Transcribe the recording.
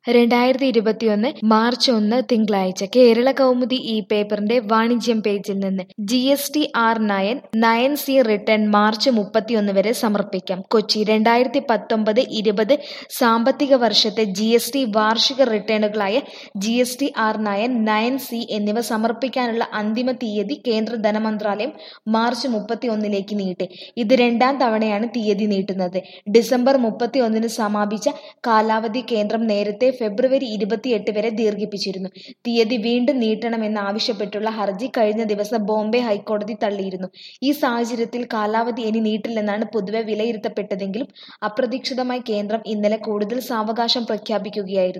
രണ്ടായിരത്തി ഇരുപത്തിയൊന്ന് മാർച്ച് ഒന്ന് തിങ്കളാഴ്ച കേരള കൗമുദി ഈ പേപ്പറിന്റെ വാണിജ്യം പേജിൽ നിന്ന് G S T R nine nine C return March മുപ്പത്തിയൊന്ന് വരെ സമർപ്പിക്കാം കൊച്ചി രണ്ടായിരത്തി പത്തൊമ്പത് ഇരുപത് സാമ്പത്തിക വർഷത്തെ ജി എസ് ടി വാർഷിക റിട്ടേണുകളായ G S T R nine nine C എന്നിവ സമർപ്പിക്കാനുള്ള അന്തിമ തീയതി കേന്ദ്ര ധനമന്ത്രാലയം മാർച്ച് മുപ്പത്തിയൊന്നിലേക്ക് നീട്ടി ഇത് രണ്ടാം തവണയാണ് തീയതി നീട്ടുന്നത് ഡിസംബർ മുപ്പത്തിയൊന്നിന് സമാപിച്ച കാലാവധി കേന്ദ്രം നേരത്തെ ഫെബ്രുവരി ഇരുപത്തിയെട്ട് വരെ ദീർഘിപ്പിച്ചിരുന്നു തീയതി വീണ്ടും നീട്ടണമെന്നാവശ്യപ്പെട്ടുള്ള ഹർജി കഴിഞ്ഞ ദിവസം ബോംബെ ഹൈക്കോടതി തള്ളിയിരുന്നു ഈ സാഹചര്യത്തിൽ കാലാവധി ഇനി നീട്ടില്ലെന്നാണ് പൊതുവെ വിലയിരുത്തപ്പെട്ടതെങ്കിലും അപ്രതീക്ഷിതമായി കേന്ദ്രം ഇന്നലെ കൂടുതൽ സാവകാശം പ്രഖ്യാപിക്കുകയായിരുന്നു